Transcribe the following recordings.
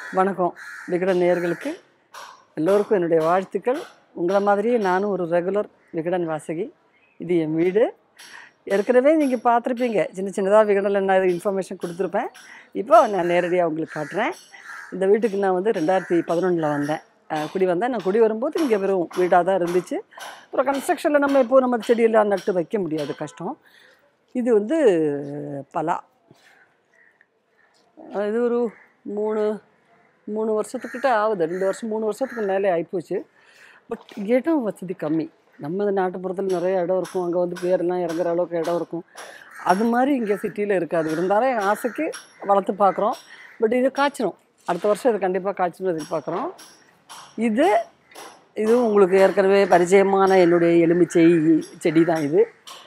வணக்கம் விகடன் நேயர்களுக்கு எல்லோருக்கும் என்னுடைய வாழ்த்துக்கள் உங்களை மாதிரியே நானும் ஒரு ரெகுலர் விகடன் வாசகி இது என் வீடு ஏற்கனவே நீங்கள் பார்த்துருப்பீங்க சின்ன சின்னதாக விகடனில் நான் இன்ஃபர்மேஷன் கொடுத்துருப்பேன் இப்போ நான் நேரடியாக உங்களுக்கு காட்டுறேன் இந்த வீட்டுக்கு நான் வந்து ரெண்டாயிரத்தி பதினொன்றில் வந்தேன் அஹ் குடி வந்தேன் நான் குடி வரும்போது இங்கே வெறும் வீடாக தான் இருந்துச்சு அப்புறம் கன்ஸ்ட்ரக்ஷனில் நம்ம எப்போ நம்ம செடியெல்லாம் நட்டு வைக்க முடியாது கஷ்டம் இது வந்து பலா அஹ் இது ஒரு மூணு மூணு வருஷத்துக்கிட்ட ஆகுது ரெண்டு வருஷம் மூணு வருஷத்துக்கு மேலே ஆகிப்போச்சு பட் இடம் வசதி கம்மி நம்ம இந்த நாட்டுப்புறத்தில் நிறைய இடம் இருக்கும் அங்கே வந்து பேரெல்லாம் இறங்குற அளவுக்கு இடம் இருக்கும் அது மாதிரி இங்கே சிட்டியில் இருக்காது இருந்தாலும் என் ஆசைக்கு வளர்த்து பார்க்குறோம் பட் இது காய்ச்சிரும் அடுத்த வருஷம் இது கண்டிப்பாக காய்ச்சிரும் எதிர்பார்க்குறோம் இது இதுவும் உங்களுக்கு ஏற்கனவே பரிச்சயமான என்னுடைய எலுமிச்சை செடி தான் இது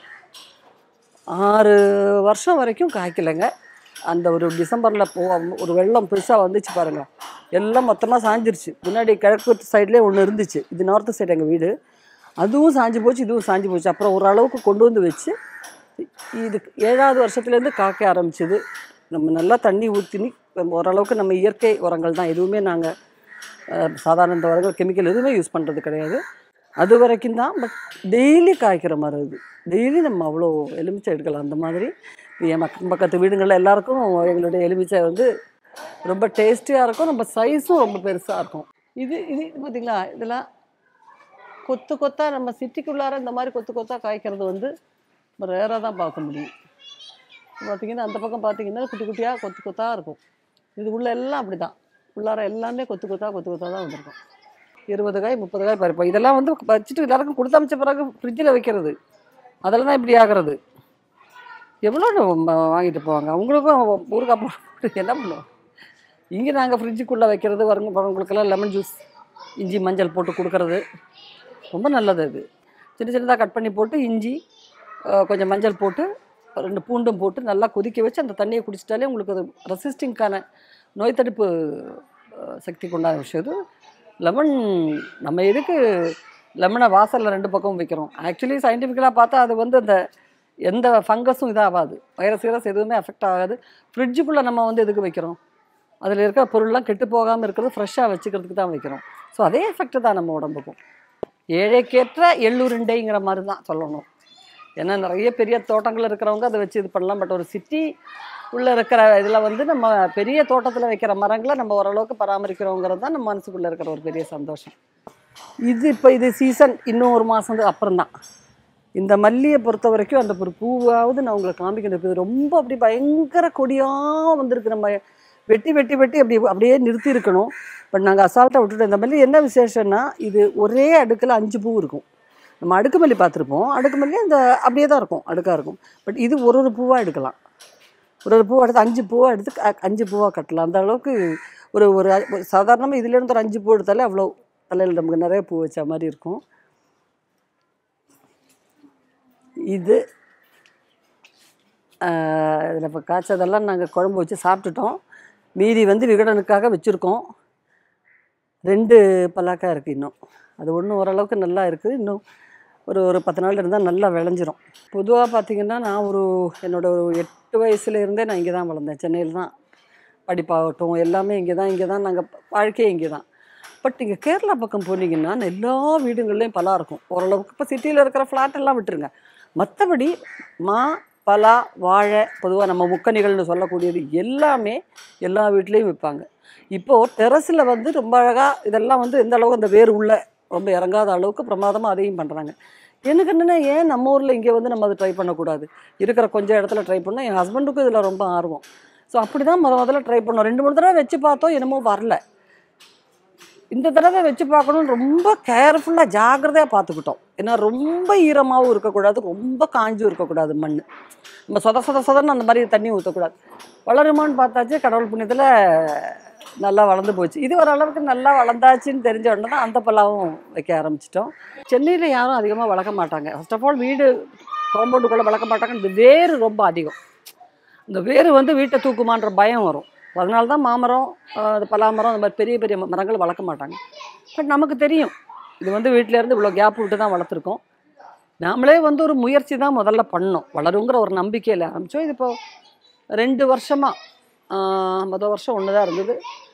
ஆறு வருஷம் வரைக்கும் காய்க்கலைங்க அந்த ஒரு டிசம்பரில் போ ஒரு வெள்ளம் பெருசாக வந்துச்சு பாருங்கள் எல்லாம் மொத்தமாக சாஞ்சிருச்சு முன்னாடி கிழக்கு சைட்லேயே ஒன்று இருந்துச்சு இது நார்த்து சைடு எங்கள் வீடு அதுவும் சாஞ்சு போச்சு இதுவும் சாஞ்சு போச்சு அப்புறம் ஓரளவுக்கு கொண்டு வந்து வச்சு இது ஏழாவது வருஷத்துலேருந்து காய்க்க ஆரம்பிச்சது நம்ம நல்லா தண்ணி ஊற்றினி ஓரளவுக்கு நம்ம இயற்கை உரங்கள் தான் எதுவுமே நாங்கள் சாதாரண இந்த உரங்கள் கெமிக்கல் எதுவுமே யூஸ் பண்ணுறது கிடையாது அது வரைக்கும் தான் பட் டெய்லி காய்க்கிற மரம் இது டெய்லி நம்ம அவ்வளோ எலுமிச்சை எடுக்கலாம் அந்த மாதிரி என் பக்கம் பக்கத்து வீடுங்களில் எல்லாருக்கும் எங்களுடைய எலுமிச்சை வந்து ரொம்ப டேஸ்டியாக இருக்கும் நம்ம சைஸும் ரொம்ப பெருசாக இருக்கும் இது இது இது பார்த்தீங்களா இதெல்லாம் கொத்து கொத்தா நம்ம சிட்டிக்குள்ளார இந்த மாதிரி கொத்து கொத்தா காய்க்கிறது வந்து நம்ம ரேராக தான் பார்க்க முடியும் பார்த்தீங்கன்னா அந்த பக்கம் பார்த்தீங்கன்னா குட்டி குட்டியாக கொத்து கொத்தா இருக்கும் இது உள்ள எல்லாம் அப்படி தான் உள்ளார எல்லாமே கொத்து கொத்தா கொத்து கொத்தா தான் வந்திருக்கும் இருபது காய் முப்பது காய் பறிப்போம் இதெல்லாம் வந்து வச்சுட்டு எல்லாருக்கும் கொடுத்து அமைச்ச பிறகு ஃப்ரிட்ஜில் வைக்கிறது அதில் தான் இப்படி ஆகிறது எவ்வளோ ம- வாங்கிட்டு போவாங்க அவங்களுக்கும் ஊறுகாய் போட்டு என்ன பண்ணுவோம் இங்கே நாங்கள் ஃப்ரிட்ஜுக்குள்ளே வைக்கிறது வரவங்க வரவங்களுக்கெல்லாம் லெமன் ஜூஸ் இஞ்சி மஞ்சள் போட்டு கொடுக்கறது ரொம்ப நல்லது அது சின்ன சின்னதாக கட் பண்ணி போட்டு இஞ்சி அஹ், கொஞ்சம் மஞ்சள் போட்டு ரெண்டு பூண்டும் போட்டு நல்லா கொதிக்க வச்சு அந்த தண்ணியை குடிச்சிட்டாலே உங்களுக்கு அது ரெசிஸ்டிங்க்கான நோய் தடுப்பு அஹ், சக்திக்கு உண்டான விஷயம் இது லெமன் நம்ம எதுக்கு லெமனை வாசலில் ரெண்டு பக்கமும் வைக்கிறோம் ஆக்சுவலி சயின்டிஃபிக்கலாக பார்த்தா அது வந்து அந்த எந்த ஃபங்கஸும் இதாகாது வைரஸ் வைரஸ் எதுவுமே அஃபெக்ட் ஆகாது ஃப்ரிட்ஜுக்குள்ளே நம்ம வந்து எதுக்கு வைக்கிறோம் அதில் இருக்கிற பொருள்லாம் கெட்டு போகாமல் இருக்கிறது ஃப்ரெஷ்ஷாக வச்சுக்கிறதுக்கு தான் வைக்கிறோம் ஸோ அதே எஃபெக்ட் தான் நம்ம உடம்புக்கும் ஏழைக்கேற்ற எள்ளுருண்டைங்கிற மாதிரி தான் சொல்லணும் ஏன்னா நிறைய பெரிய தோட்டங்கள் இருக்கிறவங்க அதை வச்சு இது பண்ணலாம் பட் ஒரு சிட்டி உள்ளே இருக்கிற இதில் வந்து நம்ம பெரிய தோட்டத்தில் வைக்கிற மரங்களை நம்ம ஓரளவுக்கு பராமரிக்கிறோங்கிறது தான் நம்ம மனசுக்குள்ளே இருக்கிற ஒரு பெரிய சந்தோஷம் இது இப்போ இது சீசன் இன்னும் ஒரு மாதம் அப்புறம் தான் இந்த மல்லியை பொறுத்த வரைக்கும் அந்த ஒரு பூவாவது நான் உங்களுக்கு காமிக்கணும் இப்போ இது ரொம்ப அப்படி பயங்கர கொடியாக வந்திருக்கு நம்ம வெட்டி வெட்டி வெட்டி அப்படி அப்படியே நிறுத்தி இருக்கணும் பட் நாங்கள் அசால்ட்டாக விட்டுட்டோம் இந்த மல்லி என்ன விசேஷம்னா இது ஒரே அடுக்கில் அஞ்சு பூ இருக்கும் நம்ம அடுக்கு மல்லி பார்த்துருப்போம் அடுக்கு மல்லி அந்த அப்படியே தான் இருக்கும் அடுக்காக இருக்கும் பட் இது ஒரு ஒரு பூவாக எடுக்கலாம் ஒரு ஒரு பூவை எடுத்து அஞ்சு பூவாக எடுத்து க- அஞ்சு பூவாக கட்டலாம் அந்த அளவுக்கு ஒரு ஒரு சாதாரணமாக இதுலேருந்து ஒரு அஞ்சு பூ எடுத்தாலே அவ்வளோ தலையில் நமக்கு நிறைய பூ வச்ச மாதிரி இருக்கும் இது இதில் இப்போ காய்ச்சதெல்லாம் நாங்கள் குழம்பு வச்சு சாப்பிட்டுட்டோம் மீதி வந்து விகடனுக்காக வச்சுருக்கோம் ரெண்டு பலாக்கா இருக்குது இன்னும் அது ஒன்றும் ஓரளவுக்கு நல்லா இருக்குது இன்னும் ஒரு ஒரு பத்து நாள் இருந்தால் நல்லா விளைஞ்சிரும் பொதுவாக பார்த்தீங்கன்னா நான் ஒரு என்னோட ஒரு எட்டு வயசுல இருந்தே நான் இங்கே தான் வளர்ந்தேன் சென்னையில் தான் படிப்பாகட்டும் எல்லாமே இங்கே தான் இங்கே தான் நாங்கள் வாழ்க்கையே இங்கே தான் பட் இங்கே கேரளா பக்கம் போனீங்கன்னா எல்லா வீடுகள்லையும் பலா இருக்கும் ஓரளவுக்கு இப்போ சிட்டியில் இருக்கிற ஃப்ளாட் எல்லாம் விட்டுருங்க மற்றபடி மா பலா வாழை பொதுவாக நம்ம முக்கணிகள்னு சொல்லக்கூடியது எல்லாமே எல்லா வீட்லேயும் விற்பாங்க இப்போது டெரஸில் வந்து ரொம்ப அழகாக இதெல்லாம் வந்து எந்த அளவுக்கு அந்த வேர் உள்ள ரொம்ப இறங்காத அளவுக்கு பிரமாதமாக அதையும் பண்ணுறாங்க எனக்கு என்னென்னா ஏன் நம்ம ஊரில் இங்கே வந்து நம்ம அதை ட்ரை பண்ணக்கூடாது இருக்கிற கொஞ்சம் இடத்துல ட்ரை பண்ணோம் என் ஹஸ்பண்டுக்கும் இதில் ரொம்ப ஆர்வம் ஸோ அப்படி தான் முத முதல்ல ட்ரை பண்ணோம் ரெண்டு மூணு தடவை வச்சு பார்த்தோம் என்னமோ வரல இந்த தடவை வச்சு பார்க்கணும்னு ரொம்ப கேர்ஃபுல்லாக ஜாக்கிரதையாக பார்த்துக்கிட்டோம் ஏன்னா ரொம்ப ஈரமாகவும் இருக்கக்கூடாது ரொம்ப காஞ்சும் இருக்கக்கூடாது மண் நம்ம சொத சொத சொதன்னு அந்த மாதிரி தண்ணி ஊற்றக்கூடாது வளருமான்னு பார்த்தாச்சு கடவுள் புண்ணியத்தில் நல்லா வளர்ந்து போச்சு இது ஓரளவுக்கு நல்லா வளர்ந்தாச்சுன்னு தெரிஞ்ச உடனே தான் அந்த பல்லாவும் வைக்க ஆரம்பிச்சிட்டோம் சென்னையில் யாரும் அதிகமாக வளர்க்க மாட்டாங்க ஃபர்ஸ்ட் ஆஃப் ஆல் வீடு காம்பவுண்டுக்குள்ளே வளர்க்க மாட்டாங்க இந்த வேர் ரொம்ப அதிகம் இந்த வேர் வந்து வீட்டை தூக்குமான்ற பயம் வரும் அதனால தான் மாமரம் ஆஹ், அது பலாமரம் அந்த மாதிரி பெரிய பெரிய மரங்கள் வளர்க்க மாட்டாங்க பட் நமக்கு தெரியும் இது வந்து வீட்டில இருந்து இவ்வளோ கேப் விட்டு தான் வளர்த்துருக்கோம் நாமளே வந்து ஒரு முயற்சி தான் முதல்ல பண்ணோம் வளருங்கிற ஒரு நம்பிக்கையில் ஆரம்பித்தோம் இது இப்போ ரெண்டு வருஷமாக மொதல் வருஷம் ஒன்று தான் இருந்தது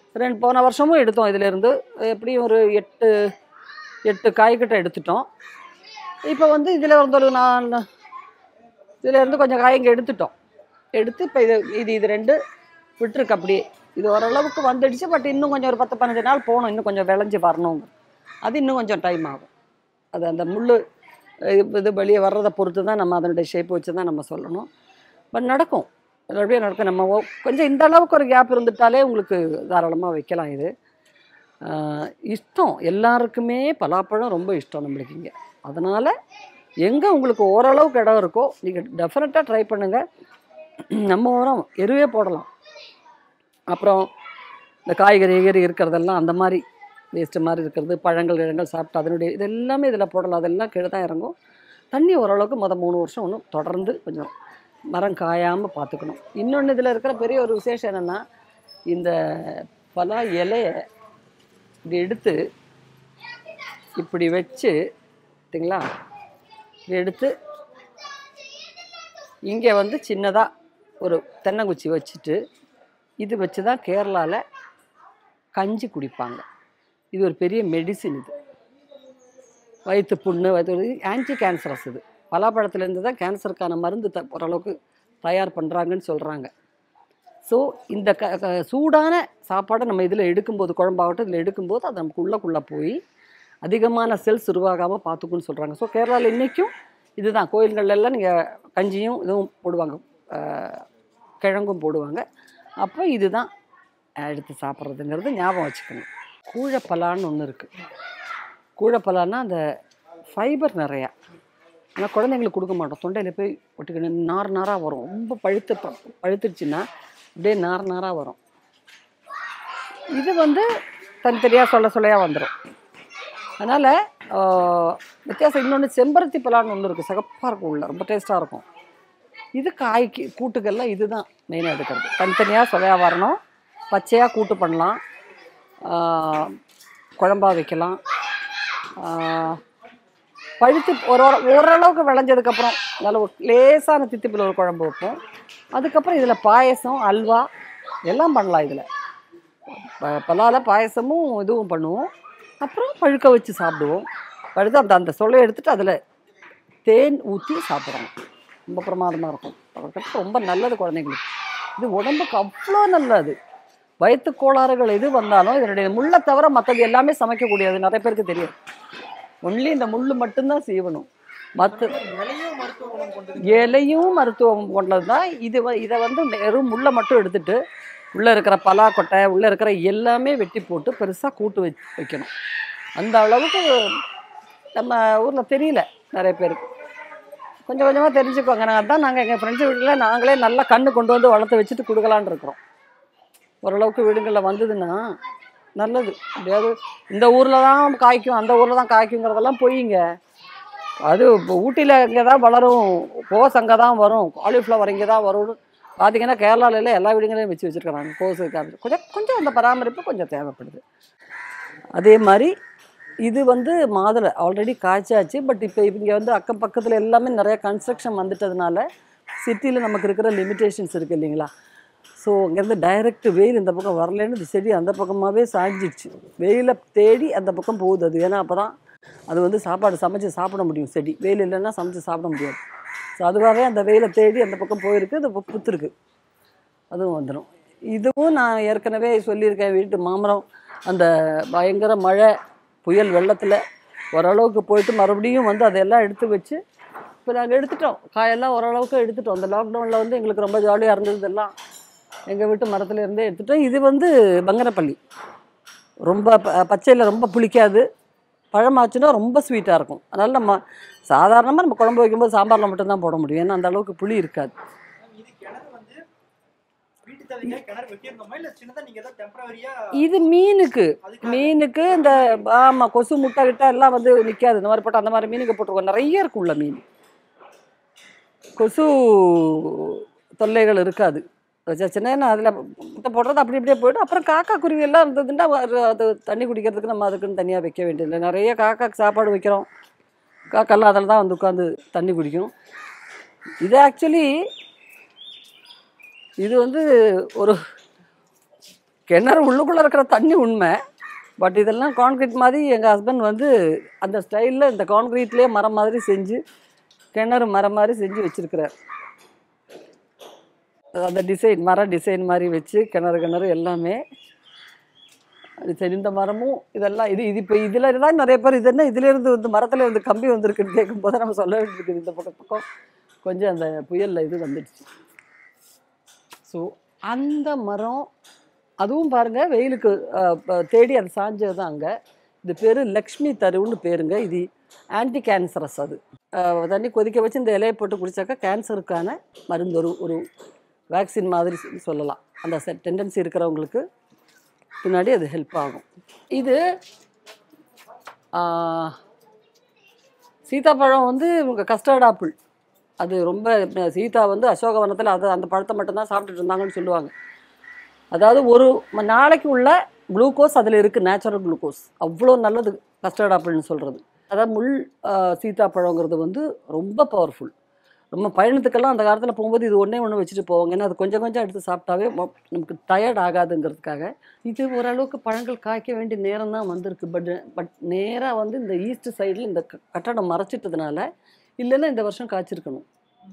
ரெண்டு போன வருஷமும் எடுத்தோம் இதிலேருந்து எப்படியும் ஒரு எட்டு எட்டு காய்கிட்ட எடுத்துட்டோம் இப்போ வந்து இதில் வந்து ஒரு நான் இதில் இருந்து கொஞ்சம் காய் இங்கே எடுத்துட்டோம் எடுத்து இப்போ இது இது இது ரெண்டு விட்டுருக்கு அப்படியே இது ஓரளவுக்கு வந்துடுச்சு பட் இன்னும் கொஞ்சம் ஒரு பத்து பதினஞ்சு நாள் போகணும் இன்னும் கொஞ்சம் விளைஞ்சு வரணுங்க அது இன்னும் கொஞ்சம் டைம் ஆகும் அது அந்த முள் இது வெளியே வர்றதை பொறுத்து தான் நம்ம அதனுடைய ஷேப் வச்சு தான் நம்ம சொல்லணும் பட் நடக்கும் நல்லபடியாக நடக்கும் நம்ம ஓ- கொஞ்சம் இந்த அளவுக்கு ஒரு கேப் இருந்துட்டாலே உங்களுக்கு தாராளமாக வைக்கலாம் இது ஆஹ் இஷ்டம் எல்லாருக்குமே பலாப்பழம் ரொம்ப இஷ்டம் நம்மளுக்கு இங்கே அதனால் எங்கே உங்களுக்கு ஓரளவுக்கு இடம் இருக்கோ நீங்கள் டெஃபினட்டாக ட்ரை பண்ணுங்கள் நம்ம உரம் எருவே போடலாம் அப்புறம் இந்த காய்கறி கீகறி இருக்கிறதெல்லாம் அந்த மாதிரி வேஸ்ட்டு மாதிரி இருக்கிறது பழங்கள் கிழங்கள் சாப்பிட்டு அதனுடைய இது எல்லாமே இதில் போடலாம் அதெல்லாம் கீழே தான் இறங்கும் தண்ணி ஓரளவுக்கு மொதல் மூணு வருஷம் ஒன்றும் தொடர்ந்து கொஞ்சம் மரம் காயாமல் பார்த்துக்கணும் இன்னொன்று இதில் இருக்கிற பெரிய ஒரு விசேஷம் என்னென்னா இந்த பலா இலையை இப்படி எடுத்து இப்படி வச்சு சரிங்களா இப்படி எடுத்து இங்கே வந்து சின்னதாக ஒரு தென்னங்குச்சி வச்சுட்டு இது வச்சு தான் கேரளாவில் கஞ்சி குடிப்பாங்க இது ஒரு பெரிய மெடிசின் இது வயிற்று புண்ணு வயிற்று ஆன்டி கேன்சரஸ் இது பலாப்பழத்துலேருந்து தான் கேன்சருக்கான மருந்து த ஓரளவுக்கு தயார் பண்ணுறாங்கன்னு சொல்கிறாங்க ஸோ இந்த க க- சூடான சாப்பாடை நம்ம இதில் எடுக்கும்போது குழம்பாகட்டும் இதில் எடுக்கும்போது அது நமக்கு உள்ளக்குள்ளே போய் அதிகமான செல்ஸ் உருவாகாமல் பார்த்துக்குன்னு சொல்கிறாங்க ஸோ கேரளாவில் இன்றைக்கும் இதுதான் கோயில்கள்ல எல்லாம் நீங்கள் கஞ்சியும் இதுவும் போடுவாங்க ஆஹ், கிழங்கும் போடுவாங்க அப்போ இதுதான் எடுத்து சாப்பிட்றதுங்கிறது ஞாபகம் வச்சுக்கணும் கூழப்பலான்னு ஒன்று இருக்குது கூழப்பலான்னா அந்த ஃபைபர் நிறையா ஆனால் குழந்தைங்களுக்கு கொடுக்க மாட்டோம் தொண்டையில் போய் ஒட்டிக்கணும் நார் நாராக வரும் ரொம்ப பழுத்து ப- பழுத்துருச்சுன்னா அப்படியே நார் நாராக வரும் இது வந்து தனித்தனியாக சொல்ல சொல்லையாக வந்துடும் அதனால் வித்தியாசம் இன்னொன்று செம்பருத்தி பலான்னு ஒன்று இருக்குது சிகப்பாக இருக்கும் உள்ள ரொம்ப டேஸ்ட்டாக இருக்கும் இது காய்க்கு கூட்டுக்கெல்லாம் இதுதான் மெயினாக எடுக்கிறது தனித்தனியாக சொல்லையாக வரணும் பச்சையாக கூட்டு பண்ணலாம் ஆஹ், குழம்பா வைக்கலாம் ஆஹ், பழுத்து ஒரு ஓர- ஓரளவுக்கு விளைஞ்சதுக்கப்புறம் நல்ல ஒரு லேசான தித்திப்பில் ஒரு குழம்பு வைப்போம் அதுக்கப்புறம் இதில் பாயசம் அல்வா எல்லாம் பண்ணலாம் இதில் பலால பாயசமும் இதுவும் பண்ணுவோம் அப்புறம் பழுக்க வச்சு சாப்பிடுவோம் பழுத்து அந்த அந்த சொல்லை எடுத்துட்டு அதில் தேன் ஊற்றி சாப்பிட்றோம் ரொம்ப பிரமாதமாக இருக்கும் அதுக்கப்புறம் ரொம்ப நல்லது குழந்தைங்களுக்கு இது உடம்புக்கு அவ்வளோ நல்லது வயிற்று கோளாறுகள் எது வந்தாலும் இதனுடைய முள்ளை தவிர மற்றது எல்லாமே சமைக்கக்கூடியது நிறைய பேருக்கு தெரியும் ஒன்லி இந்த முள் மட்டும்தான் சீவணும் மற்ற இலையும் மருத்துவ குணம் கொண்டது இலையும் மருத்துவம் கொண்டது தான் இது வ- இதை வந்து வெறும் முள்ளை மட்டும் எடுத்துட்டு உள்ளே இருக்கிற பலாக்கொட்டை உள்ளே இருக்கிற எல்லாமே வெட்டி போட்டு பெருசாக கூட்டு வச்சு வைக்கணும் அந்த அளவுக்கு நம்ம ஊரில் தெரியல நிறைய பேருக்கு கொஞ்சம் கொஞ்சமாக தெரிஞ்சுக்கோங்க நாங்கள் அதான் நாங்கள் எங்கள் ஃப்ரெண்ட்ஸ் வீட்டில் நாங்களே நல்லா கண்ணு கொண்டு வந்து வளர்த்து வச்சுட்டு கொடுக்கலான்னு இருக்கிறோம் ஓரளவுக்கு வீடுங்களில் வந்ததுன்னா நல்லது எப்படியாவது இந்த ஊரில் தான் காய்க்கும் அந்த ஊரில் தான் காய்க்குங்கிறதெல்லாம் பொய்யுங்க அது இப்போ ஊட்டியில் இங்கே தான் வளரும் கோஸ் அங்கே தான் வரும் காலிஃப்ளவர் இங்கே தான் வரும்னு பார்த்தீங்கன்னா கேரளால எல்லாம் எல்லா வீடுங்களையும் வச்சு வச்சுருக்காங்க கோஸ் காப்பி கொஞ்சம் கொஞ்சம் அந்த பராமரிப்பு கொஞ்சம் தேவைப்படுது அதே மாதிரி இது வந்து மாதுளை ஆல்ரெடி காய்ச்சாச்சு பட் இப்போ இங்கே வந்து அக்கம் பக்கத்தில் எல்லாமே நிறைய கன்ஸ்ட்ரக்ஷன் வந்துட்டதுனால சிட்டியில் நமக்கு இருக்கிற லிமிட்டேஷன்ஸ் இருக்குது இல்லைங்களா ஸோ அங்கேருந்து டைரக்ட் வெயில் இந்த பக்கம் வரலன்னு இந்த செடி அந்த பக்கமாகவே சாய்ஞ்சிடுச்சு வெயிலை தேடி அந்த பக்கம் போகுது அது ஏன்னா அப்போ தான் அது வந்து சாப்பாடு சமைச்சு சாப்பிட முடியும் செடி வெயில் இல்லைன்னா சமைச்சு சாப்பிட முடியாது ஸோ அதுவாகவே அந்த வெயிலை தேடி அந்த பக்கம் போயிருக்கு அது இப்போ புத்துருக்கு அதுவும் வந்துடும் இதுவும் நான் ஏற்கனவே சொல்லியிருக்கேன் வீட்டு மாமரம் அந்த பயங்கர மழை புயல் வெள்ளத்தில் ஓரளவுக்கு போயிட்டு மறுபடியும் வந்து அதெல்லாம் எடுத்து வச்சு இப்போ நாங்கள் எடுத்துட்டோம் காயெல்லாம் ஓரளவுக்கு எடுத்துட்டோம் அந்த லாக்டவுனில் வந்து எங்களுக்கு ரொம்ப ஜாலியாக இருந்தது இதெல்லாம் எங்கள் வீட்டு மரத்துல இருந்தே எடுத்துட்டோம் இது வந்து பங்கனப்பள்ளி ரொம்ப ப- பச்சையில் ரொம்ப புளிக்காது பழமாச்சுன்னா ரொம்ப ஸ்வீட்டாக இருக்கும் அதனால் நம்ம சாதாரணமாக நம்ம குழம்பு வைக்கும்போது சாம்பாரில் மட்டும்தான் போட முடியும் ஏன்னா அந்த அளவுக்கு புளி இருக்காது இது கிணறு வந்து வீட்டு தேவைக்காக கிணறு வெட்டியிருந்தோமா இல்ல சின்னதா நீங்க ஏதாவது டெம்பரவரியா இது மீனுக்கு அதுக்கு மீனுக்கு இந்த ஆமாம் கொசு முட்டை கிட்ட எல்லாம் வந்து நிற்காது இந்த மாதிரி போட்டு அந்த மாதிரி மீனுக்கு போட்டிருக்கோம் நிறைய இருக்கும் உள்ள மீன் கொசு தொல்லைகள் இருக்காது வச்சாச்சுன்னா அதில் முட்டை போடுறது அப்படி இப்படியே போயிடும் அப்புறம் காக்கா குருவி எல்லாம் இருந்ததுன்னா அது- அது தண்ணி குடிக்கிறதுக்கு நம்ம அதுக்குன்னு தனியாக வைக்க வேண்டியதில்லை நிறைய காக்காக்கு சாப்பாடு வைக்கிறோம் காக்கெல்லாம் அதில் தான் வந்து உட்காந்து தண்ணி குடிக்கும் இது ஆக்சுவலி இது வந்து ஒரு கிணறு உள்ளுக்குள்ளே இருக்கிற தண்ணி உண்மை பட் இதெல்லாம் கான்க்ரீட் மாதிரி எங்கள் ஹஸ்பண்ட் வந்து அந்த ஸ்டைலில் இந்த கான்க்ரீட்லேயே மரம் மாதிரி செஞ்சு கிணறு மரம் மாதிரி செஞ்சு வச்சுருக்கிறார் அந்த டிசைன் மர டிசைன் மாதிரி வச்சு கிணறு கிணறு எல்லாமே அது சரி இந்த மரமும் இதெல்லாம் இது இது இப்போ இதில் தான் நிறைய பேர் இது என்ன இதுலேருந்து வந்து மரத்துல இருந்து கம்பி வந்திருக்குன்னு கேட்கும்போது நம்ம சொல்ல வேண்டியிருக்குது இந்த பக்கம் பக்கம் கொஞ்சம் அந்த புயலில் இது வந்துடுச்சு ஸோ அந்த மரம் அதுவும் பாருங்கள் வெயிலுக்கு அஹ், ப- தேடி அது சாஞ்சது தான் அங்கே இது பேர் லக்ஷ்மி தருவுன்னு பேருங்க இது ஆன்டி கேன்சரஸ் அது அஹ், தண்ணி கொதிக்க வச்சு இந்த இலையை போட்டு குடிச்சாக்கா கேன்சருக்கான மருந்து ஒரு ஒரு வேக்சின் மாதிரி சொ- சொல்லலாம் அந்த டெண்டன்சி இருக்கிறவங்களுக்கு பின்னாடி அது ஹெல்ப் ஆகும் இது ஆஹ், சீதாப்பழம் வந்து உங்கள் கஸ்டர்ட் ஆப்பிள் அது ரொம்ப அஹ், சீதா வந்து அசோகவனத்தில் அது அந்த பழத்தை மட்டும்தான் சாப்பிட்டுட்டு இருந்தாங்கன்னு சொல்லுவாங்க அதாவது ஒரு ம- நாளைக்கு உள்ள குளுக்கோஸ் அதில் இருக்குது நேச்சுரல் குளுக்கோஸ் அவ்வளோ நல்லது கஸ்டர்ட் ஆப்பிள்னு சொல்கிறது அதாவது முள் ஆஹ், சீதாப்பழங்கிறது வந்து ரொம்ப பவர்ஃபுல் ரொம்ப பயணத்துக்கெல்லாம் அந்த காலத்தில் போகும்போது இது ஒன்றே ஒன்று வச்சுட்டு போவாங்க ஏன்னா அது கொஞ்சம் கொஞ்சம் எடுத்து சாப்பிட்டாவே மொ- நமக்கு டயர்ட் ஆகாதுங்கிறதுக்காக இது ஓரளவுக்கு பழங்கள் காய்க்க வேண்டிய நேரம் தான் வந்திருக்கு பட் பட் நேராக வந்து இந்த ஈஸ்ட் சைடில் இந்த க- கட்டடம் மறைச்சிட்டதுனால இல்லைன்னா இந்த வருஷம் காய்ச்சிருக்கணும்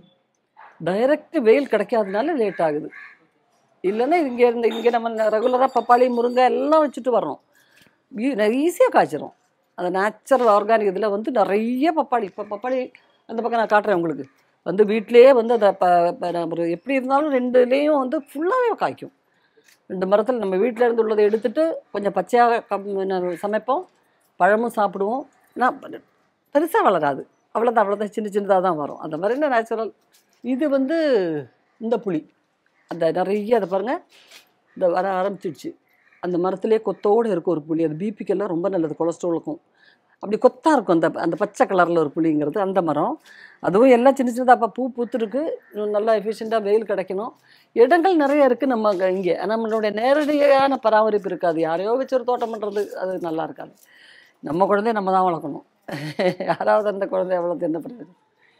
டைரக்ட் வெயில் கிடைக்காதனால லேட் ஆகுது இல்லைன்னா இங்கே இருந்து இங்கே நம்ம ரெகுலராக பப்பாளி முருங்கை எல்லாம் வச்சுட்டு வர்றோம் ஈஸியாக காய்ச்சிரும் அந்த நேச்சுரல் ஆர்கானிக் இதில் வந்து நிறைய பப்பாளி இப்போ பப்பாளி அந்த பக்கம் நான் காட்டுறேன் உங்களுக்கு வந்து வீட்டிலேயே வந்து அந்த ப ப- நம்ம ஒரு எப்படி இருந்தாலும் ரெண்டுலேயும் வந்து ஃபுல்லாகவே காய்க்கும் ரெண்டு மரத்தில் நம்ம வீட்டில் இருந்து உள்ளதை எடுத்துட்டு கொஞ்சம் பச்சையாக கம் என்ன சமைப்போம் பழமும் சாப்பிடுவோம் நான் பெருசாக வளராது அவ்வளோதான் அவ்வளோதான் சின்ன சின்னதாக தான் வரும் அந்த மாதிரி நேச்சுரல் இது வந்து இந்த புளி அந்த நிறைய அதை பாருங்கள் இந்த வர ஆரம்பிச்சிடுச்சு அந்த மரத்துலேயே கொத்தோடு இருக்கும் ஒரு புளி அது பிபிக்கெல்லாம் ரொம்ப நல்லது கொலஸ்ட்ராலுக்கும் அப்படி கொத்தாக இருக்கும் அந்த அந்த பச்சை கலரில் ஒரு புளிங்கிறது அந்த மரம் அதுவும் எல்லாம் சின்ன சின்னதாக அப்போ பூ பூத்துருக்கு இன்னும் நல்லா எஃபிஷியண்ட்டாக வெயில் கிடைக்கணும் இடங்கள் நிறைய இருக்குது நம்ம அங்க இங்கே நம்மளுடைய நேரடியான பராமரிப்பு இருக்காது யாரையோ வச்சு ஒரு தோட்டம் பண்ணுறது அது நல்லா இருக்காது நம்ம குழந்தைய நம்ம தான் வளர்க்கணும் யாராவது அந்த குழந்தைய வளர்த்து என்ன பண்ணுறது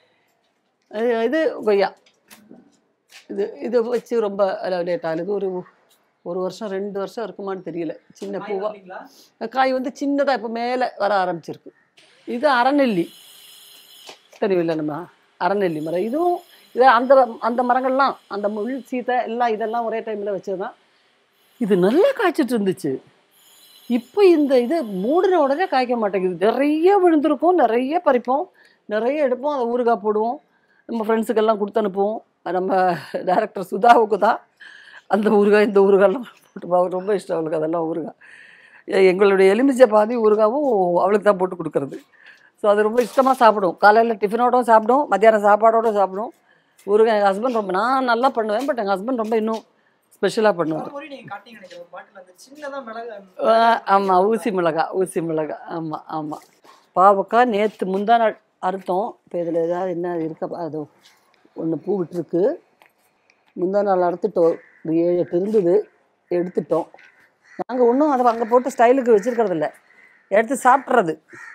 இது கொய்யா இது இது வச்சு ரொம்ப லேட் ஆகுது இது ஒரு ஒரு வருஷம் ரெண்டு வருஷம் இருக்குமான்னு தெரியல சின்ன பூவா இல்லைங்களா காய் வந்து சின்னதாக இப்போ மேலே வர ஆரம்பிச்சிருக்கு இது அறநெல்லி தெரியல நம்ம அறநெல்லி மரம் இதுவும் இது அந்த அந்த மரங்கள்லாம் அந்த முள் சீத்தை எல்லாம் இதெல்லாம் ஒரே டைமில் வச்சது தான் இது நல்லா காய்ச்சிட்டு இருந்துச்சு இப்போ இந்த இது மூடின உடனே காய்க்க மாட்டேங்குது நிறைய விழுந்திருக்கும் நிறைய பறிப்போம் நிறைய எடுப்போம் அதை ஊறுகாய் போடுவோம் நம்ம ஃப்ரெண்ட்ஸுக்கெல்லாம் கொடுத்து அனுப்புவோம் நம்ம டைரக்டர் சுதாவுக்கு தான் அந்த ஊறுகாய் இந்த ஊறுகாய்லாம் போட்டு அவருக்கு ரொம்ப இஷ்டம் அவளுக்கு அதெல்லாம் ஊறுகாய் எ- எங்களுடைய எலுமிச்சை பாதி ஊறுகாவும் அவளுக்கு தான் போட்டு கொடுக்கறது ஸோ அது ரொம்ப இஷ்டமாக சாப்பிடும் காலையில் டிஃபனோடும் சாப்பிடும் மத்தியானம் சாப்பாடோட சாப்பிடும் ஊறுகாய் எங்கள் ஹஸ்பண்ட் ரொம்ப நான் நல்லா பண்ணுவேன் பட் எங்கள் ஹஸ்பண்ட் ரொம்ப இன்னும் ஸ்பெஷலாக பண்ணுவார் ஒரு முறை நீங்க காட்டிங்க நினைக்கிறேன் ஒரு பாட்டில் அந்த சின்னதா மிளகு ஆமாம் ஊசி மிளகா ஊசி மிளகா ஆமாம் ஆமாம் பாவக்காய் நேற்று முந்தா நாள் அறுத்தோம் இப்போ இதில் ஏதாவது என்ன இருக்கா அது ஒன்று பூ விட்டுருக்கு முந்தா நாள் அறுத்துட்டோம் ஒரு ஏழு எட்டு இருந்தது எடுத்துட்டோம் நாங்கள் ஒன்றும் அதை அங்கே போட்டு ஸ்டைலுக்கு வச்சுருக்கறதில்ல எடுத்து சாப்பிட்றது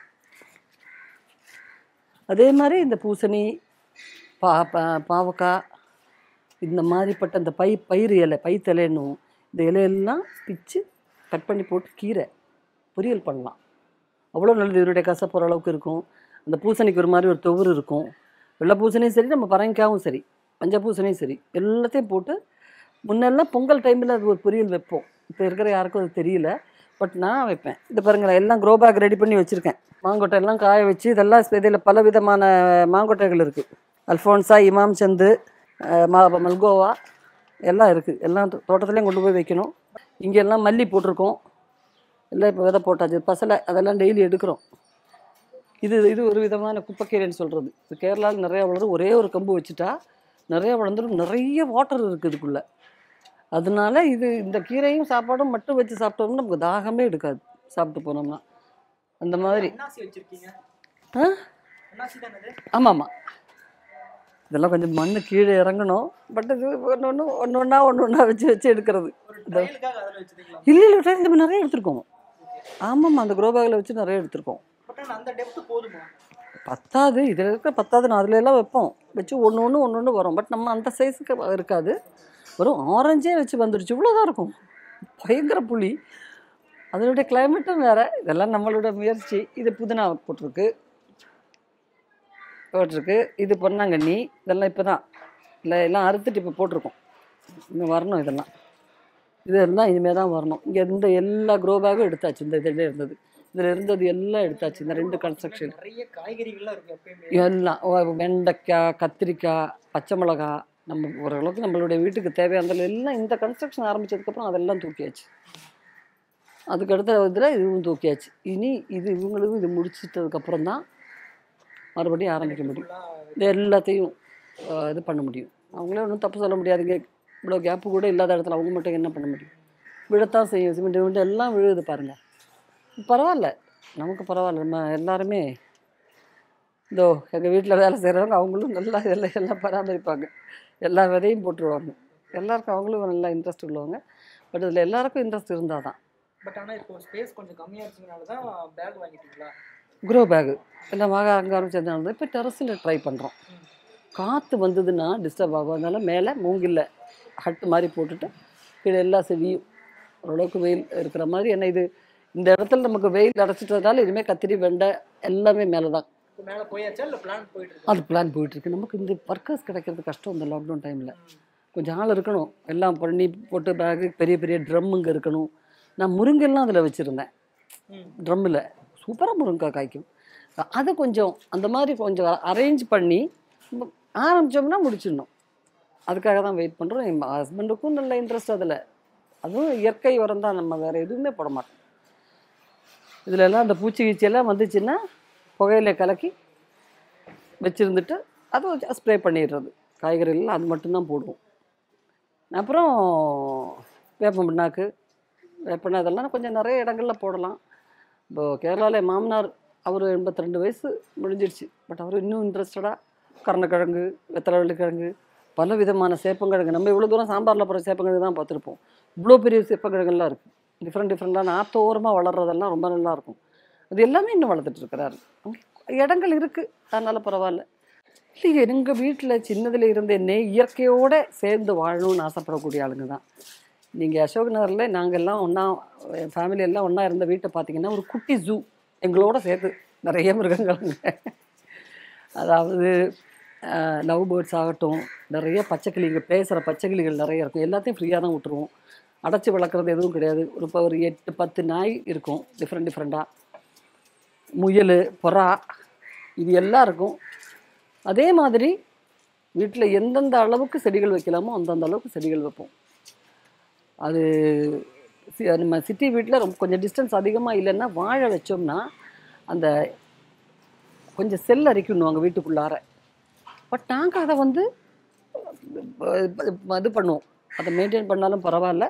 அதே மாதிரி இந்த பூசணி பா பா- பாவக்காய் இந்த மாதிரிப்பட்ட இந்த பை பயிறு இலை பைத்தலைன்னும் இந்த இலையெல்லாம் பிச்சு கட் பண்ணி போட்டு கீரை பொரியல் பண்ணலாம் அவ்வளோ நல்லது இதனுடைய கசப்பு ஓரளவுக்கு இருக்கும் அந்த பூசணிக்கு ஒரு மாதிரி ஒரு துவரு இருக்கும் வெள்ளை பூசணியும் சரி நம்ம பரங்கிக்காவும் சரி மஞ்சள் பூசணியும் சரி எல்லாத்தையும் போட்டு முன்னெல்லாம் பொங்கல் டைமில் அது ஒரு பொரியல் வைப்போம் இப்போ இருக்கிற யாருக்கும் அது தெரியல பட் நான் வைப்பேன் இது பாருங்களேன் எல்லாம் க்ரோ பேக் ரெடி பண்ணி வச்சுருக்கேன் மாங்கொட்டை எல்லாம் காய வச்சு இதெல்லாம் இதில் பல விதமான மாங்கொட்டைகள் இருக்குது அல்ஃபோன்ஸா இமாம் சந்து அஹ், மா மல்கோவா எல்லாம் இருக்குது எல்லாம் தோ- தோட்டத்துலேயும் கொண்டு போய் வைக்கணும் இங்கே எல்லாம் மல்லி போட்டிருக்கோம் எல்லாம் இப்போ விதை போட்டாச்சு பசலை அதெல்லாம் டெய்லி எடுக்கிறோம் இது இது ஒரு விதமான குப்பைக்கீரைன்னு சொல்கிறது இது கேரளாவில் நிறையா வளரும் ஒரே ஒரு கம்பு வச்சுட்டா நிறைய வளர்ந்துடும் நிறைய வாட்டர் இருக்குது இதுக்குள்ளே அதனால இது இந்த கீரையும் சாப்பாடும் மட்டும் வச்சு சாப்பிட்டோம்னா நமக்கு தாகமே எடுக்காது சாப்பிட்டு போனோம்னா அந்த மாதிரி அன்னாசி வச்சிருக்கீங்க ஆ அன்னாசி தானே இது ஆமாம் ஆமாம் இதெல்லாம் கொஞ்சம் மண்ணு கீழே இறங்கணும் பட் இது ஒன்று ஒன்று ஒன்று ஒன்றா ஒன்று ஒன்றா வச்சு வச்சு எடுக்கிறது ஒரு ட்ரையலுக்காக அதில் வச்சிருக்கலாம் இல்லை இல்லை ட்ரெயின் நம்ம நிறைய எடுத்திருக்கோம் ஆமாம்மா அந்த க்ரோ பேக்கில் வச்சு நிறைய எடுத்திருக்கோம் பட் ஆனால் அந்த டெப்த் போதுமா பத்தாது இதில் இருக்கிற பத்தாது நான் அதுல எல்லாம் வைப்போம் வச்சு ஒன்று ஒன்று ஒன்று ஒன்று வரும் பட் நம்ம அந்த சைஸுக்கு இருக்காது வெறும் ஆரஞ்சே வச்சு வந்துடுச்சு இவ்வளோதான் இருக்கும் பயங்கர புளி அதனுடைய கிளைமேட்டும் வேறு இதெல்லாம் நம்மளோட முயற்சி இது புதினா போட்டிருக்கு போட்டிருக்கு இது பொன்னாங்கண்ணி இதெல்லாம் இப்போ தான் இல்லை எல்லாம் அறுத்துட்டு இப்போ போட்டிருக்கோம் இன்னும் வரணும் இதெல்லாம் இது இருந்தால் இனிமேல் தான் வரணும் இங்கே இந்த எல்லா க்ரோ பேக்கும் எடுத்தாச்சு இந்த இதில் இருந்தது இதில் இருந்தது எல்லாம் எடுத்தாச்சு இந்த ரெண்டு கன்ஸ்ட்ரக்ஷன் நிறைய காய்கறிகள்லாம் இருக்கும் எப்பயுமே எல்லாம் ஓ, வெண்டைக்காய் கத்திரிக்காய் பச்சை மிளகா நம்ம ஓரளவுக்கு நம்மளுடைய வீட்டுக்கு தேவையானதில் எல்லாம் இந்த கன்ஸ்ட்ரக்ஷன் ஆரம்பிச்சதுக்கப்புறம் அதெல்லாம் தூக்கியாச்சு அதுக்கு அடுத்த இதில் இதுவும் தூக்கியாச்சு இனி இது இவங்களுக்கும் இது முடிச்சிட்டதுக்கப்புறம் தான் மறுபடியும் ஆரம்பிக்க முடியும் ஃபுல்லாக இது எல்லாத்தையும் அஹ், இது பண்ண முடியும் அவங்களே ஒன்றும் தப்பு சொல்ல முடியாதுங்க இவ்வளோ கேப்பு கூட இல்லாத இடத்துல அவங்க மட்டும் என்ன பண்ண முடியும் விழத்தான் செய்யும் சிமெண்ட் விமெண்ட் எல்லாம் விழுகுது பாருங்கள் பரவாயில்ல நமக்கு பரவாயில்ல நம்ம எல்லாருமே இதோ எங்கள் வீட்டில் வேலை செய்கிறவங்க அவங்களும் நல்லா எல்லாம் எல்லாம் பராமரிப்பாங்க எல்லா விதையும் போட்டுருவாங்க எல்லாருக்கும் அவங்களும் நல்லா இன்ட்ரெஸ்ட் உள்ளவங்க பட் இதில் எல்லாருக்கும் இன்ட்ரெஸ்ட் இருந்தால் தான் பட் ஆனா இப்போ ஸ்பேஸ் கொஞ்சம் கம்மியா இருந்துச்சுனால தான் பேக் வாங்கிட்டீங்களா க்ரோ பேகு எல்லாம் வாங்க அங்கே ஆரம்பிச்சதுனால இப்போ டெரஸில் ட்ரை பண்ணுறோம் காற்று வந்ததுன்னா டிஸ்டர்ப் ஆகும் அதனால மேலே மூங்கில்ல ஹட்டு மாதிரி போட்டுட்டு கீழே எல்லா செடியும் ஓரளவுக்கு வெயில் இருக்கிற மாதிரி ஏன்னா இது இந்த இடத்துல நமக்கு வெயில் அடைச்சிட்டதுனால இனிமேல் கத்திரி வெண்டை எல்லாமே மேலே தான் இப்போ மேல போயாச்சா இல்ல பிளான் போயிட்டு இருக்கு அது பிளான் போயிட்டுருக்கு நமக்கு இந்த ஒர்க்கர்ஸ் கிடைக்கிறது கஷ்டம் இந்த லாக்டவுன் டைமில் கொஞ்சம் ஆள் இருக்கணும் எல்லாம் பண்ணி போட்டு பேகு பெரிய பெரிய ட்ரம்முங்க இருக்கணும் நான் முருங்கெல்லாம் அதில் வச்சுருந்தேன் ம். ட்ரம்மில் சூப்பராக முருங்கைக்காய் காய்க்கும் அது கொஞ்சம் அந்த மாதிரி கொஞ்சம் அரேஞ்ச் பண்ணி நம்ம ஆரம்பித்தோம்னா முடிச்சிடணும் அதுக்காக தான் வெயிட் பண்ணுறோம் என் ஹஸ்பண்டுக்கும் நல்ல இன்ட்ரெஸ்ட் அதில் அதுவும் இயற்கை உரம் தான் நம்ம வேறு எதுவுமே போட மாட்டோம் இதுல எல்லாம் அந்த பூச்சி கீச்சியெல்லாம் வந்துச்சுன்னா புகையில கலக்கி வச்சுருந்துட்டு அதை ஸ்ப்ரே பண்ணிடுறது காய்கறிகள் அது மட்டும்தான் போடுவோம் அப்புறம் வேப்ப பிண்ணாக்கு வேப்பண்ணா இதெல்லாம் கொஞ்சம் நிறைய இடங்கள்ல போடலாம் இப்போ கேரளாவில் மாமனார் அவர் எண்பத்தி ரெண்டு வயசு முடிஞ்சிடுச்சு பட் அவர் இன்னும் இன்ட்ரெஸ்டடாக கருணக்கிழங்கு வெத்தலை கிழங்கு பல விதமான சேப்பங்கிழங்கு நம்ம இவ்வளோ தூரம் சாம்பாரில் போகிற சேப்பங்கிழங்கு தான் பார்த்துருப்போம் இவ்வளோ பெரிய சேப்பங்கிழங்கெல்லாம் இருக்குது டிஃப்ரெண்ட் டிஃப்ரெண்ட்டாக நாத்தோரமாக வளர்றதெல்லாம் ரொம்ப நல்லா இருக்கும் அது எல்லாமே இன்னும் வளர்த்துட்டு இருக்கிறாரு அங்க இடங்கள் இருக்குது அதனால் பரவாயில்ல இல்லைங்க எங்கள் வீட்டில் சின்னதுல இருந்தே என்னை இயற்கையோடு சேர்ந்து வாழணும்னு ஆசைப்படக்கூடிய ஆளுங்க தான் நீங்கள் அசோக் நகரில் நாங்கள் எல்லாம் ஒன்றா ஃபேமிலி எல்லாம் ஒன்றா இருந்த வீட்டை பார்த்தீங்கன்னா ஒரு குட்டி ஜூ எங்களோட சேர்த்து நிறைய மிருகங்களுங்க அதாவது லவ் பேர்ட்ஸ் ஆகட்டும் நிறைய பச்சைக்கிளிங்க பேசுகிற பச்சைக்கிளிகள் நிறைய இருக்கும் எல்லாத்தையும் ஃப்ரீயாக தான் விட்டுருவோம் அடைச்சி வளர்க்குறது எதுவும் கிடையாது ஒரு இப்போ ஒரு எட்டு பத்து நாய் இருக்கும் டிஃப்ரெண்ட் டிஃப்ரெண்ட்டாக முயல் புறா இது எல்லாம் இருக்கும் அதே மாதிரி வீட்டில் எந்தெந்த அளவுக்கு செடிகள் வைக்கலாமோ அந்தந்த அளவுக்கு செடிகள் வைப்போம் அது சி- நம்ம சிட்டி வீட்டில் ரொம்ப கொஞ்சம் டிஸ்டன்ஸ் அதிகமாக இல்லைன்னா வாழை வச்சோம்னா அந்த கொஞ்சம் செல் அரிக்கணுவாங்க வீட்டுக்குள்ளார பட் நாங்கள் அதை வந்து அஹ், இது பண்ணுவோம் அதை மெயின்டைன் பண்ணாலும் பரவாயில்ல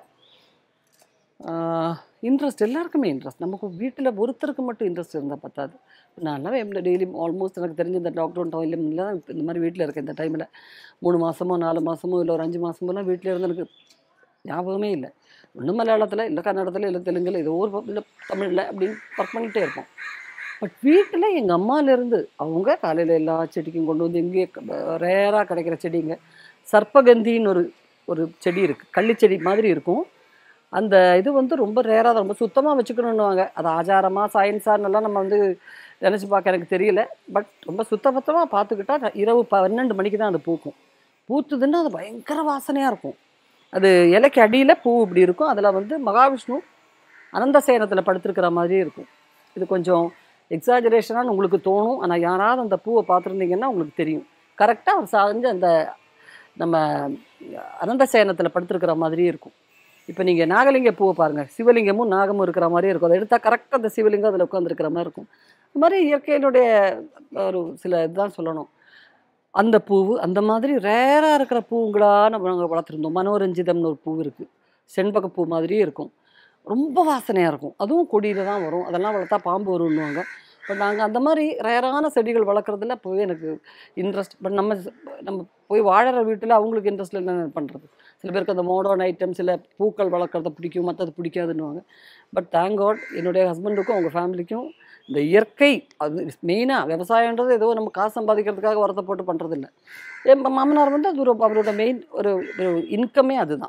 இன்ட்ரெஸ்ட் எல்லாருக்குமே இன்ட்ரெஸ்ட் நமக்கு வீட்டில் ஒருத்தருக்கு மட்டும் இன்ட்ரெஸ்ட் இருந்தால் பத்தாது நான்லாம் எவ்வளோ டெய்லி ஆல்மோஸ்ட் எனக்கு தெரிஞ்ச இந்த லாக்டவுன் டைமில் தான் இந்த மாதிரி வீட்டில் இருக்கேன் இந்த டைமில் மூணு மாதமோ நாலு மாதமோ இல்லை ஒரு அஞ்சு மாதமோலாம் வீட்டில் இருந்து எனக்கு ஞாபகமே இல்லை ஒன்று மலையாளத்தில் இல்லை கன்னடத்தில் இல்லை தெலுங்கில் ஏதோ ஒரு இல்லை தமிழில் அப்படின்னு ஒர்க் பண்ணிகிட்டே இருப்போம் பட் வீட்டில் எங்கள் அம்மாலேருந்து அவங்க காலையில் எல்லா செடிக்கும் கொண்டு வந்து இங்கேயே ரேராக கிடைக்கிற செடிங்க சர்ப்பகந்தின்னு ஒரு ஒரு செடி இருக்குது கள்ளிச்செடி மாதிரி இருக்கும் அந்த இது வந்து ரொம்ப ரேராக ரொம்ப சுத்தமாக வச்சுக்கணுன்னுவாங்க அது ஆச்சாரமாக சயின்ஸான்னெல்லாம் நம்ம வந்து நினச்சி பார்க்க எனக்கு தெரியல பட் ரொம்ப சுத்தபத்தமாக பார்த்துக்கிட்டா இரவு பன்னெண்டு மணிக்கு தான் அது பூக்கும் பூத்துதுன்னா அது பயங்கர வாசனையாக இருக்கும் அது இலைக்கு அடியில் பூ இப்படி இருக்கும் அதில் வந்து மகாவிஷ்ணு அனந்த சேனத்தில் படுத்திருக்கிற மாதிரி இருக்கும் இது கொஞ்சம் எக்ஸாஜரேஷனாக உங்களுக்கு தோணும் ஆனால் யாராவது அந்த பூவை பார்த்துருந்தீங்கன்னா உங்களுக்கு தெரியும் கரெக்டாக அவர் சாஞ்சு அந்த நம்ம அனந்த சேனத்தில் படுத்திருக்கிற மாதிரியே இருக்கும் இப்போ நீங்கள் நாகலிங்க பூவை பாருங்கள் சிவலிங்கமும் நாகமும் இருக்கிற மாதிரியே இருக்கும் அதை எடுத்தால் கரெக்டாக அந்த சிவலிங்கம் அதில் உட்காந்துருக்கிற மாதிரி இருக்கும் இந்த மாதிரி இயற்கையினுடைய ஒரு சில இதுதான் சொல்லணும் அந்த பூவு அந்த மாதிரி ரேராக இருக்கிற பூங்களா நம்ம நாங்கள் வளர்த்துருந்தோம் மனோரஞ்சிதம்னு ஒரு பூ இருக்குது செண்பக பூ மாதிரியே இருக்கும் ரொம்ப வாசனையாக இருக்கும் அதுவும் கொடியில் தான் வரும் அதெல்லாம் வளர்த்தா பாம்பு வரும்னுவாங்க பட் நாங்கள் அந்த மாதிரி ரேரான செடிகள் வளர்க்குறதுல போய் எனக்கு இன்ட்ரெஸ்ட் பட் நம்ம நம்ம போய் வாழற வீட்டில் அவங்களுக்கு இன்ட்ரெஸ்ட் என்ன பண்ணுறது சில பேருக்கு அந்த மாடர்ன் ஐட்டம் சில பூக்கள் வளர்க்குறத பிடிக்கும் மற்றது பிடிக்காதுன்னுவாங்க பட் தேங்க் காட் என்னுடைய ஹஸ்பண்டுக்கும் அவங்க ஃபேமிலிக்கும் இந்த இயற்கை அது மெயினாக விவசாயன்றது ஏதோ நம்ம காசு சம்பாதிக்கிறதுக்காக உரத்தை போட்டு பண்ணுறது இல்லை என் மாமனார் வந்து அது ஒரு அவரோட மெயின் ஒரு ஒரு இன்கமே அதுதான்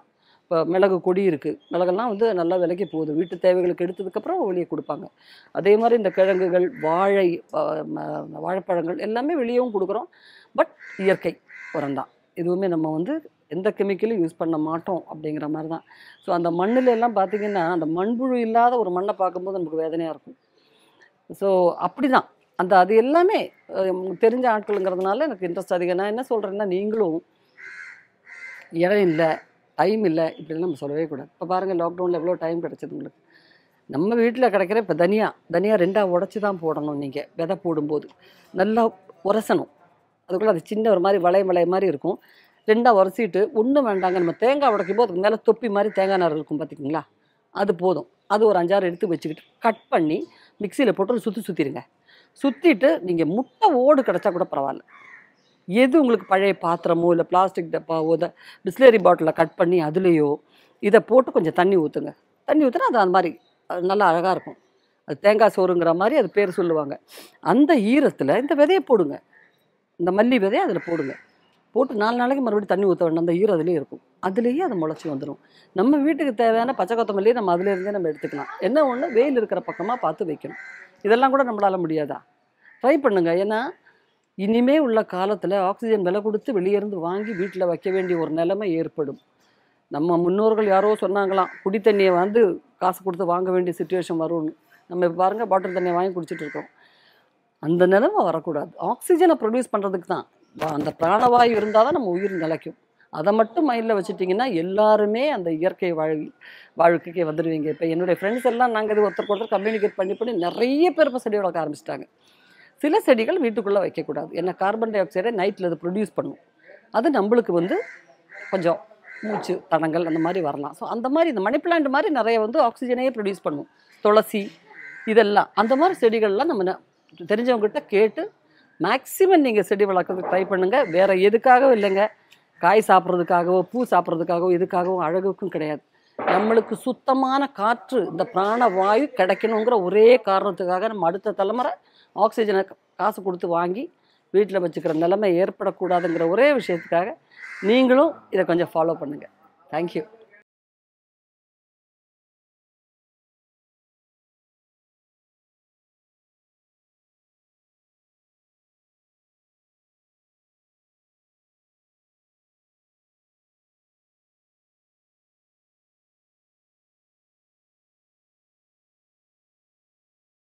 இப்போ மிளகு கொடி இருக்குது மிளகெல்லாம் வந்து நல்லா விலைக்கு போகுது வீட்டு தேவைகளுக்கு எடுத்ததுக்கப்புறம் வெளியே கொடுப்பாங்க அதே மாதிரி இந்த கிழங்குகள் வாழை அஹ், ம- வாழைப்பழங்கள் எல்லாமே வெளியவும் கொடுக்குறோம் பட் இயற்கை உரம் தான் எதுவுமே நம்ம வந்து எந்த கெமிக்கலும் யூஸ் பண்ண மாட்டோம் அப்படிங்கிற மாதிரி தான் ஸோ அந்த மண்ணுல எல்லாம் பார்த்தீங்கன்னா அந்த மண்புழு இல்லாத ஒரு மண்ணை பார்க்கும்போது நமக்கு வேதனையாக இருக்கும் ஸோ அப்படி தான் அந்த அது எல்லாமே அஹ், உங்களுக்கு தெரிஞ்ச ஆட்களுங்கிறதுனால எனக்கு இன்ட்ரெஸ்ட் அதிகம் நான் என்ன சொல்கிறேன்னா நீங்களும் இடம் இல்லை டைம் இல்லை இப்படிலாம் நம்ம சொல்லவே கூடாது இப்போ பாருங்கள் லாக்டவுனில் எவ்வளோ டைம் கிடச்சிது உங்களுக்கு நம்ம வீட்டில் கிடைக்கிற இப்போ தனியா தனியா ரெண்டாக உடச்சி தான் போடணும் நீங்கள் விதை போடும்போது நல்லா உரசணும் அதுக்குள்ளே அது சின்ன ஒரு மாதிரி வளை வளை மாதிரி இருக்கும் ரெண்டாக உரசிட்டு ஒன்றும் வேண்டாங்க நம்ம தேங்காய் உடைக்கும் போது அதுக்கு மேலே தொப்பி மாதிரி தேங்காய் நார் இருக்கும் பார்த்திங்களா அது போதும் அது ஒரு அஞ்சாறு எடுத்து வச்சுக்கிட்டு கட் பண்ணி மிக்சியில் போட்டு ஒரு சுற்றி சுற்றிடுங்க சுற்றிட்டு நீங்கள் முட்டை ஓடு கிடச்சா கூட பரவாயில்ல எது உங்களுக்கு பழைய பாத்திரமோ இல்லை பிளாஸ்டிக் டப்பாவோ இதை பிஸ்லரி பாட்டிலில் கட் பண்ணி அதுலேயோ இதை போட்டு கொஞ்சம் தண்ணி ஊற்றுங்க தண்ணி ஊற்றினா அது அந்த மாதிரி அது நல்லா அழகாக இருக்கும் அது தேங்காய் சோறுங்கிற மாதிரி அது பேர் சொல்லுவாங்க அந்த ஈரத்தில் இந்த விதையை போடுங்க இந்த மல்லி விதையை அதில் போடுங்க போட்டு நாலு நாளைக்கு மறுபடியும் தண்ணி ஊற்ற வேண்டாம் அந்த ஈரம் அதுலேயே இருக்கும் அதுலேயே அது முளைச்சி வந்துடும் நம்ம வீட்டுக்கு தேவையான பச்சை கொத்தமல்லியை நம்ம அதுலேருந்தே நம்ம எடுத்துக்கலாம் என்ன ஒன்று வெயில் இருக்கிற பக்கமாக பார்த்து வைக்கணும் இதெல்லாம் கூட நம்மளால முடியாதா ட்ரை பண்ணுங்க ஏன்னா இனிமே உள்ள காலத்தில் ஆக்சிஜன் விலை கொடுத்து வெளியேருந்து வாங்கி வீட்டில் வைக்க வேண்டிய ஒரு நிலைமை ஏற்படும் நம்ம முன்னோர்கள் யாரோ சொன்னாங்களாம் குடி தண்ணியை வந்து காசு கொடுத்து வாங்க வேண்டிய சுச்சுவேஷன் வரும்னு நம்ம இப்போ பாருங்கள் பாட்டில் தண்ணியை வாங்கி குடிச்சிட்டு இருக்கோம் அந்த நிலைமை வரக்கூடாது ஆக்சிஜனை ப்ரொடியூஸ் பண்ணுறதுக்கு தான் வா- அந்த பிராணவாயு இருந்தால் தான் நம்ம உயிர் நிலைக்கும் அதை மட்டும் மைண்டில் வச்சுட்டிங்கன்னா எல்லாருமே அந்த இயற்கை வாழ் வாழ்க்கைக்கு வந்துடுவீங்க இப்போ என்னுடைய ஃப்ரெண்ட்ஸ் எல்லாம் நாங்கள் இது ஒருத்தருக்கு ஒருத்தர் கம்யூனிகேட் பண்ணி பண்ணி நிறைய பேர் இப்போ செடி வளர்க்க ஆரம்பிச்சிட்டாங்க சில செடிகள் வீட்டுக்குள்ளே வைக்கக்கூடாது ஏன்னா கார்பன் டை ஆக்சைடை நைட்டில் அது ப்ரொடியூஸ் பண்ணும் அது நம்மளுக்கு வந்து கொஞ்சம் மூச்சு தடங்கள் அந்த மாதிரி வரலாம் ஸோ அந்த மாதிரி இந்த மணி பிளான்ட் மாதிரி நிறைய வந்து ஆக்சிஜனையே ப்ரொடியூஸ் பண்ணும் துளசி இதெல்லாம் அந்த மாதிரி செடிகள்லாம் நம்ம ந- தெரிஞ்சவங்ககிட்ட கேட்டு மேக்ஸிமம் நீங்கள் செடி வளர்க்கறதுக்கு ட்ரை பண்ணுங்கள் வேறு எதுக்காகவும் இல்லைங்க காய் சாப்பிட்றதுக்காகவோ பூ சாப்பிட்றதுக்காகவோ எதுக்காகவோ அழகுக்கும் கிடையாது நம்மளுக்கு சுத்தமான காற்று இந்த பிராண வாயு கிடைக்கணுங்கிற ஒரே காரணத்துக்காக நம்ம அடுத்த தலைமுறை ஆக்சிஜனை காசு கொடுத்து வாங்கி வீட்டில் வச்சுக்கிற நிலைமை ஏற்படக்கூடாதுங்கிற ஒரே விஷயத்துக்காக நீங்களும் இதை கொஞ்சம் ஃபாலோ பண்ணுங்கள் தேங்க்யூ